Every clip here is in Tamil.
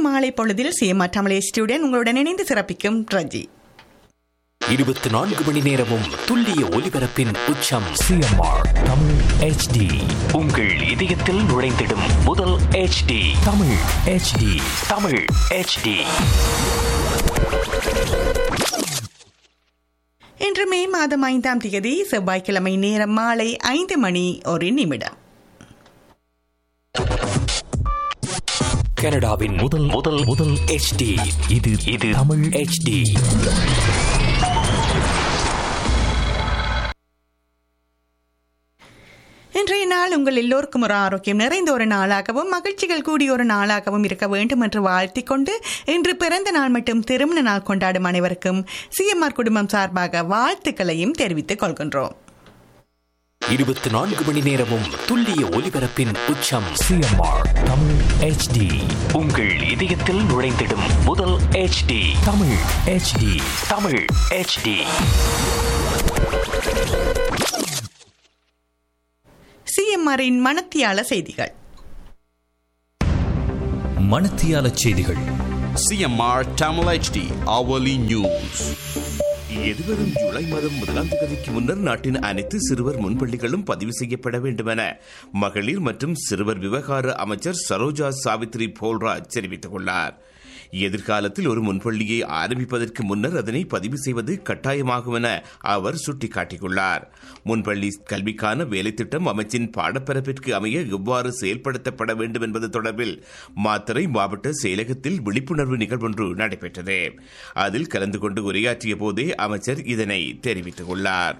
மாலை பொழுதில் சிஎம்ஆர் தமிழ் ஸ்டூடெண்ட் உங்களுடன் இணைந்து சிறப்பிக்கும் ரஜி இருபத்தி நான்கு மணி நேரமும் துல்லிய ஒலிபரப்பின் உச்சம் சிஎம்ஆர் தமிழ் ஹெச்டி உங்கள் இதயத்தில் நுழைந்திடும் முதல் HD Tamil HD Tamil HD இன்று மே மாதம் ஐந்தாம் தேதி செவ்வாய்க்கிழமை நேரம் மாலை ஐந்து மணி ஒரு நிமிடம் கனடாவின் முதல் முதல் முதல் HD இது இது தமிழ் HD இன்றைய நாள் உங்கள் எல்லோருக்கும் ஒரு ஆரோக்கியம் நிறைந்த ஒரு நாளாகவும் மகிழ்ச்சிகள் கூடிய ஒரு நாளாகவும் இருக்க வேண்டும் என்று வாழ்த்திக் கொண்டு இன்று பிறந்த நாள் மற்றும் திருமண நாள் கொண்டாடும் அனைவருக்கும் சிஎம்ஆர் குடும்பம் சார்பாக வாழ்த்துக்களையும் தெரிவித்துக் கொள்கின்றோம் இருபத்தி நான்கு மணி நேரமும் துல்லிய ஒலிபரப்பின் உச்சம் சிஎம்ஆர் தமிழ் ஹெச்டி உங்கள் இதயத்தில் நுழைந்திடும் முதல் HD Tamil HD Tamil HD சிஎம்ஆரின் மனத்தியால செய்திகள் மணத்தியால செய்திகள் CMR Tamil HD hourly news. எதிர்வரும் ஜூலை மாதம் முதலாம் தேதிக்கு முன்னர் நாட்டின் அனைத்து சிறுவர் முன்பள்ளிகளும் பதிவு செய்யப்பட வேண்டும் என மகளிர் மற்றும் சிறுவர் விவகார அமைச்சர் சரோஜா சாவித்ரி போல்ராஜ் தெரிவித்துள்ளார் எதிர்காலத்தில் ஒரு முன்பள்ளியை ஆரம்பிப்பதற்கு முன்னர் அதனை பதிவு செய்வது கட்டாயமாகும் என அவர் சுட்டிக்காட்டியுள்ளார் முன்பள்ளி கல்விக்கான வேலைத்திட்டம் அமைச்சின் பாடப்பரப்பிற்கு அமைய எவ்வாறு செயல்படுத்தப்பட வேண்டும் என்பது தொடர்பில் மாத்தறை மாவட்ட செயலகத்தில் விழிப்புணர்வு நிகழ்வொன்று நடைபெற்றது அதில் கலந்து கொண்டு உரையாற்றிய போதே அமைச்சர் இதனை தெரிவித்துள்ளார்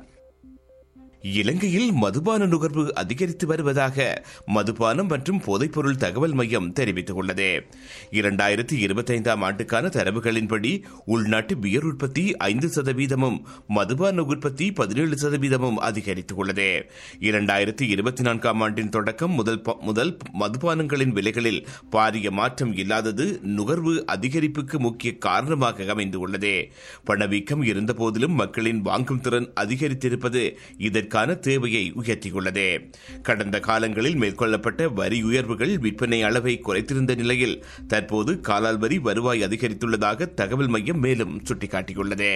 இலங்கையில் மதுபான நுகர்வு அதிகரித்து வருவதாக மதுபானம் மற்றும் போதைப்பொருள் தகவல் மையம் தெரிவித்துள்ளது இரண்டாயிரத்தி இருபத்தைந்தாம் ஆண்டுக்கான தரவுகளின்படி உள்நாட்டு பியர் உற்பத்தி ஐந்து சதவீதமும் மதுபான உற்பத்தி பதினேழு சதவீதமும் அதிகரித்துள்ளது இரண்டாயிரத்தி இருபத்தி நான்காம் ஆண்டின் தொடக்கம் முதல் ப- முதல் மதுபானங்களின் விலைகளில் பாரிய மாற்றம் இல்லாதது நுகர்வு அதிகரிப்புக்கு முக்கிய காரணமாக அமைந்துள்ளது பணவீக்கம் இருந்தபோதிலும் மக்களின் வாங்கும் திறன் அதிகரித்திருப்பது இதற்கான தேவையை உயர்த்தியுள்ளது கடந்த காலங்களில் மேற்கொள்ளப்பட்ட வரி உயர்வுகள் விற்பனை அளவை குறைத்திருந்த நிலையில் தற்போது காலால் வரி வருவாய் அதிகரித்துள்ளதாக தகவல் மையம் மேலும் சுட்டிக்காட்டியுள்ளது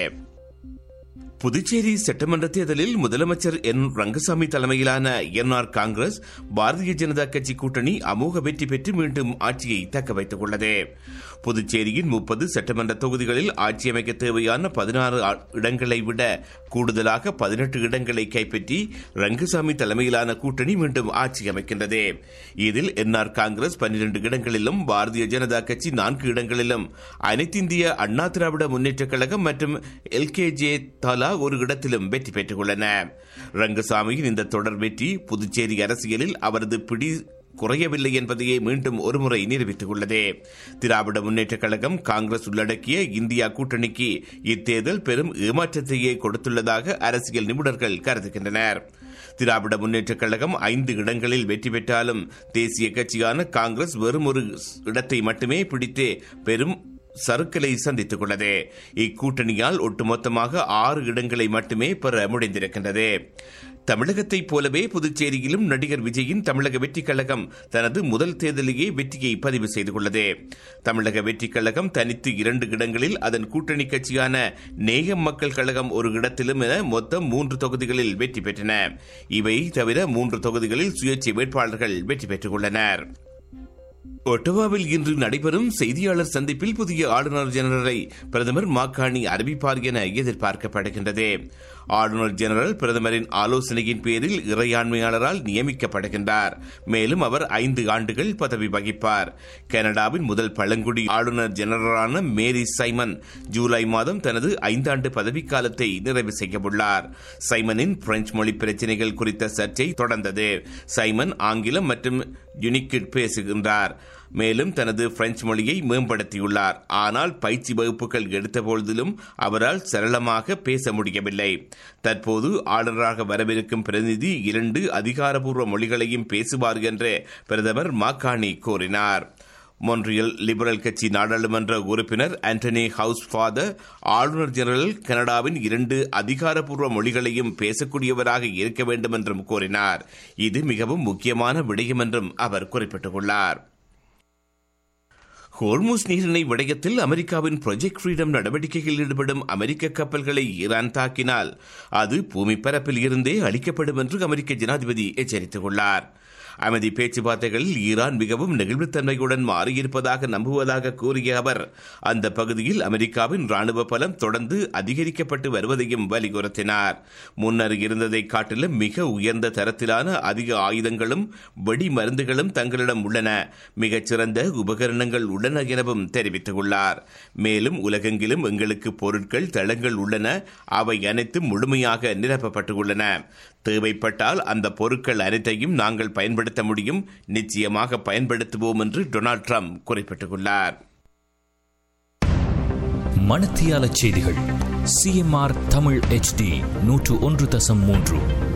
புதுச்சேரி சட்டமன்ற தேர்தலில் முதலமைச்சர் என் ரங்கசாமி தலைமையிலான என்ஆர் காங்கிரஸ் பாரதிய ஜனதா கட்சி கூட்டணி அமோக வெற்றி பெற்று மீண்டும் ஆட்சியை தக்க வைத்துக் உள்ளது புதுச்சேரியின் முப்பது சட்டமன்ற தொகுதிகளில் ஆட்சி அமைக்க தேவையான பதினாறு இடங்களை விட கூடுதலாக பதினெட்டு இடங்களை கைப்பற்றி ரங்கசாமி தலைமையிலான கூட்டணி மீண்டும் ஆட்சி அமைக்கின்றது இதில் என்ஆர் காங்கிரஸ் பன்னிரண்டு இடங்களிலும் பாரதிய ஜனதா கட்சி நான்கு இடங்களிலும் அனைத்திந்திய அண்ணா திராவிட முன்னேற்றக் கழகம் மற்றும் எல்கேஜே தலா ஒரு இடத்திலும் வெற்றி பெற்றுள்ளன ரங்கசாமியின் இந்த தொடர் வெற்றி புதுச்சேரி அரசியலில் அவரது பிடி குறையவில்லை என்பதையே மீண்டும் ஒருமுறை நிரூபித்துள்ளது திராவிட முன்னேற்றக் கழகம் காங்கிரஸ் உள்ளடக்கிய இந்தியா கூட்டணிக்கு இத்தேர்தல் பெரும் ஏமாற்றத்தையே கொடுத்துள்ளதாக அரசியல் நிபுணர்கள் கருதுகின்றனர் திராவிட முன்னேற்றக் கழகம் ஐந்து இடங்களில் வெற்றி பெற்றாலும் தேசிய கட்சியான காங்கிரஸ் வெறும் ஒரு இடத்தை மட்டுமே பிடித்து பெரும் சறுக்கலை சந்தித்துக் கொண்டது இக்கூட்டணியால் ஒட்டுமொத்தமாக ஆறு இடங்களை மட்டுமே பெற முடிந்திருக்கின்றது தமிழகத்தைப் போலவே புதுச்சேரியிலும் நடிகர் விஜயின் தமிழக வெற்றிக் கழகம் தனது முதல் தேர்தலிலேயே வெற்றியை பதிவு செய்து கொண்டது தமிழக வெற்றிக் கழகம் தனித்து இரண்டு இடங்களில் அதன் கூட்டணி கட்சியான நேயம் மக்கள் கழகம் ஒரு இடத்திலும் என மொத்தம் மூன்று தொகுதிகளில் வெற்றி பெற்றன இவை தவிர மூன்று தொகுதிகளில் சுயேட்சை வேட்பாளர்கள் வெற்றி பெற்றுள்ளனர் ஒட்டோவாவில் இன்று நடைபெறும் செய்தியாளர் சந்திப்பில் புதிய ஆளுநர் ஜெனரலை பிரதமர் மாக்காணி அறிவிப்பார் என எதிர்பார்க்கப்படுகின்றது ஆளுநர் ஜெனரல் பிரதமரின் ஆலோசனையின் பேரில் இறையாண்மையாளரால் நியமிக்கப்படுகின்றார் மேலும் அவர் ஐந்து ஆண்டுகள் பதவி வகிப்பார் கனடாவின் முதல் பழங்குடி ஆளுநர் ஜெனரலான மேரி சைமன் ஜூலை மாதம் தனது ஐந்தாண்டு பதவிக்காலத்தை நிறைவு செய்யவுள்ளார் சைமனின் பிரெஞ்சு மொழி பிரச்சினைகள் குறித்த சர்ச்சை தொடர்ந்தது சைமன் ஆங்கிலம் மற்றும் யுனிக்கிட் பேசுகின்றார் மேலும் தனது பிரெஞ்சு மொழியை மேம்படுத்தியுள்ளார் ஆனால் பயிற்சி வகுப்புகள் எடுத்தபொழுதிலும் அவரால் சரளமாக பேச முடியவில்லை தற்போது ஆளுநராக வரவிருக்கும் பிரதிநிதி இரண்டு அதிகாரப்பூர்வ மொழிகளையும் பேசுவார் என்று பிரதமர் மாக்காணி கூறினார் மொன்றியல் லிபரல் கட்சி நாடாளுமன்ற உறுப்பினர் ஆண்டனி ஹவுஸ் ஃபாதர் ஆளுநர் ஜெனரல் கனடாவின் இரண்டு அதிகாரப்பூர்வ மொழிகளையும் பேசக்கூடியவராக இருக்க வேண்டும் என்றும் கூறினார் இது மிகவும் முக்கியமான விடயம் என்றும் அவர் குறிப்பிட்டுள்ளார் ஹோர்முஸ் நீரிணை விடயத்தில் அமெரிக்காவின் ப்ரொஜெக்ட் ஃப்ரீடம் நடவடிக்கைகளில் ஈடுபடும் அமெரிக்க கப்பல்களை ஈரான் தாக்கினால் அது பூமி பரப்பில் இருந்தே அளிக்கப்படும் என்று அமெரிக்க ஜனாதிபதி எச்சரித்துள்ளார் அமைதி பேச்சுவார்த்தைகளில் ஈரான் மிகவும் நெகிழ்வுத்தன்மையுடன் மாறியிருப்பதாக நம்புவதாக கூறிய அவர் அந்த பகுதியில் அமெரிக்காவின் ராணுவ பலம் தொடர்ந்து அதிகரிக்கப்பட்டு வருவதையும் வலியுறுத்தினார் முன்னர் இருந்ததை காட்டிலும் மிக உயர்ந்த தரத்திலான அதிக ஆயுதங்களும் வெடி மருந்துகளும் தங்களிடம் உள்ளன மிகச்சிறந்த உபகரணங்கள் உள்ளன எனவும் தெரிவித்துள்ளார் மேலும் உலகெங்கிலும் எங்களுக்கு பொருட்கள் தளங்கள் உள்ளன அவை அனைத்தும் முழுமையாக நிரப்பப்பட்டுள்ளன தேவைப்பட்டால் அந்த பொருட்கள் அனைத்தையும் நாங்கள் பயன்படுத்த முடியும் நிச்சயமாக பயன்படுத்துவோம் என்று டொனால்ட் ட்ரம்ப் குறிப்பிட்டுள்ளார் மணத்தியால செய்திகள் சிஎம்ஆர் தமிழ் HD நூற்று ஒன்று தசம் மூன்று